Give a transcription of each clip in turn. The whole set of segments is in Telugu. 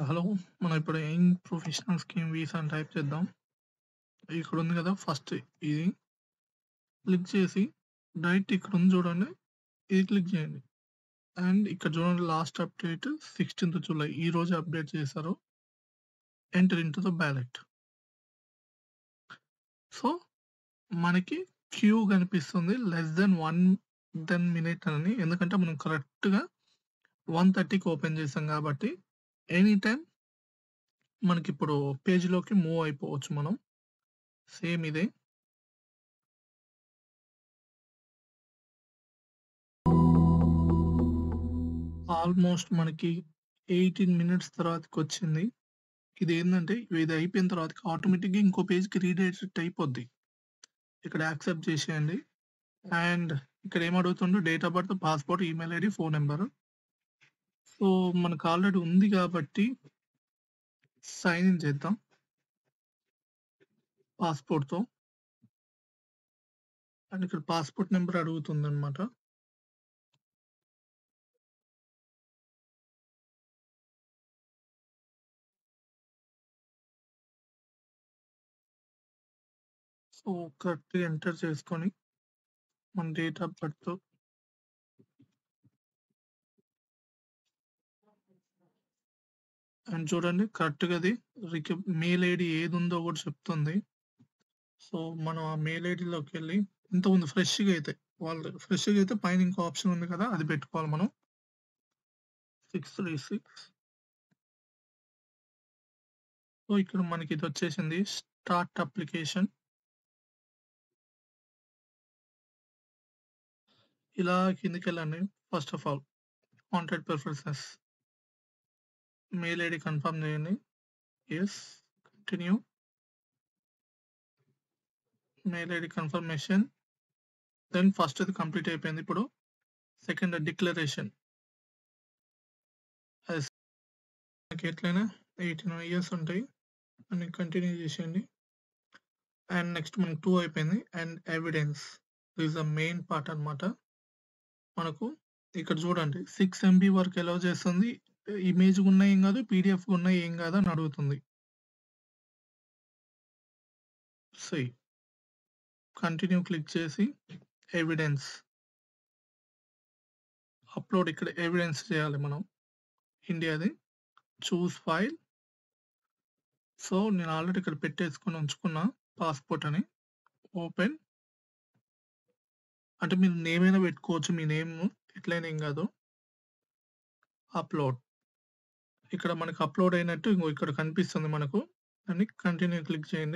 హలో. మనం ఇప్పుడు యంగ్ ప్రొఫెషనల్ స్కీమ్ వీసా అని టైప్ చేద్దాం. ఇక్కడ ఉంది కదా! ఫస్ట్ ఇది. క్లిక్ చేసి డైరెక్ట్ ఇక్కడ ఉంది చూడండి. ఇది క్లిక్ చేయండి. అండ్ ఇక్కడ చూడండి లాస్ట్ అప్డేట్ 16థ్ జూలై ఈరోజే అప్డేట్ చేశారు. Enter into the ballot. So, మనకి క్యూ కనిపిస్తుంది. లెస్ థాన్ 1 10 మినిట్ అని. ఎందుకంటే మనం కరెక్ట్‌గా 1:30కి ఓపెన్ చేసాం కాబట్టి ఎనీ టైమ్ మనకిప్పుడు పేజ్‌లోకి మూవ్ అయిపోవచ్చు మనం. సేమ్ ఇదే. ఆల్‌మోస్ట్ మనకి 18 మినిట్స్ తర్వాతకొచ్చింది. ఇదేందంటే ఇది అయిపోయిన తర్వాతకి ఆటోమేటిక్‌గా ఇంకో పేజ్‌కి రీడైరెక్ట్ అయిపోద్ది. ఇక్కడ యాక్సెప్ట్ చేసేయండి. అండ్ ఇక్కడ ఏం అడుగుతుండు date of birth, passport, email ID, phone number. So, మనకు ఆల్రెడీ ఉంది కాబట్టి సైన్ ఇన్ చేద్దాం. పాస్‌పోర్ట్‌తో. అండ్ ఇక్కడ పాస్‌పోర్ట్ నంబర్ అడుగుతుందన్నమాట. సో, కరెక్ట్‌గా ఎంటర్ చేసుకొని మన డేట్ ఆఫ్ బర్త్ అండ్ చూడండి కరెక్ట్‌గా అది రిక మెయిల్ ఐడీ ఏదుందో కూడా చెప్తుంది. సో, మనం ఆ మెయిల్ ఐడీలోకెళ్ళి ఇంతకుముందు ఫ్రెష్‌గా అయితే వాళ్ళు ఫ్రెష్‌గా అయితే పైన ఇంకో ఆప్షన్ ఉంది కదా! అది పెట్టుకోవాలి మనం. 636 సో, ఇక్కడ మనకి ఇదొచ్చేసింది. Start application. ఇలా కిందకెళ్ళండి. First of all contact preferences. Mail ID confirm చేయండి. Yes. Continue. Mail ID confirmation. Then ఫస్ట్‌ది కంప్లీట్ అయిపోయింది. ఇప్పుడు సెకండ్ డిక్లరేషన్. యెస్. మనకి ఎట్లైనా 18 ఇయర్స్ ఉంటాయి. అన్ని కంటిన్యూ చేసేయండి. అండ్ నెక్స్ట్ మనకి 2 అయిపోయింది. And evidence. This the main part అన్నమాట. మనకు ఇక్కడ చూడండి 6 ఎంబీ వరకు అలౌ చేస్తుంది. ఇమేజ్‌గా ఉన్నా ఏం కాదు. పీడీఎఫ్‌గా ఉన్నా ఏం కాదు అని అడుగుతుంది. సీ. కంటిన్యూ క్లిక్ చేసి ఎవిడెన్స్. అప్‌లోడ్ ఇక్కడ ఎవిడెన్స్ చేయాలి మనం. ఇండియాది. Choose file. సో, నేను ఆల్రెడీ ఇక్కడ పెట్టేసుకొని ఉంచుకున్నా పాస్‌పోర్ట్ అని. ఓపెన్. అంటే మీరు నేమ్ అయినా పెట్టుకోవచ్చు. మీ నేమ్ ఎట్లైనా ఏం కాదు. అప్‌లోడ్. ఇక్కడ మనకు అప్‌లోడ్ అయినట్టు ఇంగో ఇక్కడ కనిపిస్తుంది మనకు. దాన్ని కంటిన్యూ క్లిక్ చేయండి.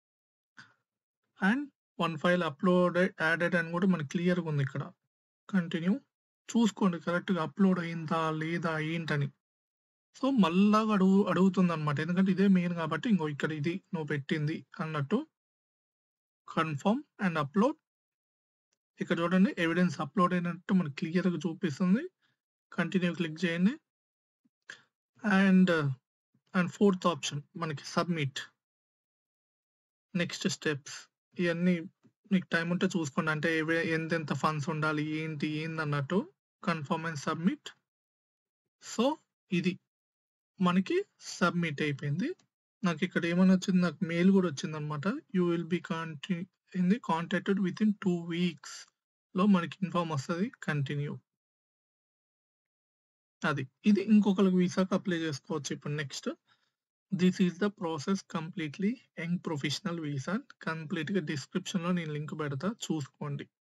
And one file uploaded added అని కూడా మనకి క్లియర్‌గా ఉంది ఇక్కడ. కంటిన్యూ. చూసుకోండి కరెక్ట్‌గా అప్‌లోడ్ అయిందా? లేదా? ఏంటని. సో, మళ్ళా అడుగు అడుగుతుందన్నమాట. ఎందుకంటే ఇదే మెయిన్ కాబట్టి ఇంగో ఇక్కడ ఇది నువ్వు పెట్టింది అన్నట్టు. Confirm and upload. ఇక్కడ చూడండి ఎవిడెన్స్ అప్‌లోడ్ అయినట్టు మనకు క్లియర్‌గా చూపిస్తుంది. కంటిన్యూ క్లిక్ చేయండి. అండ్ అండ్ ఫోర్త్ ఆప్షన్ మనకి సబ్మిట్. Next steps. ఇయన్నీ మీకు టైమ్ ఉంటే చూసుకోండి. అంటే ఎవి ఎంతెంత ఫండ్స్ ఉండాలి? ఏంటి? ఏందన్నట్టు. Confirm and submit. సో, ఇది మనకి సబ్మిట్ అయిపోయింది. నాకు ఇక్కడ ఏమని వచ్చింది? నాకు మెయిల్ కూడా వచ్చిందన్నమాట. యూ విల్ బి కాంటి ఇన్ ది కాంటాక్టెడ్ వితిన్ 2 వీక్స్‌లో మనకి ఇన్ఫార్మ్ వస్తది. కంటిన్యూ. అది. ఇది ఇంకొకళ్ళకి వీసాకి అప్లై చేసుకోవచ్చు ఇప్పుడు next. This is the process completely young professional visa. కంప్లీట్‌గా డిస్క్రిప్షన్‌లో నేను లింక్ పెడతా చూసుకోండి.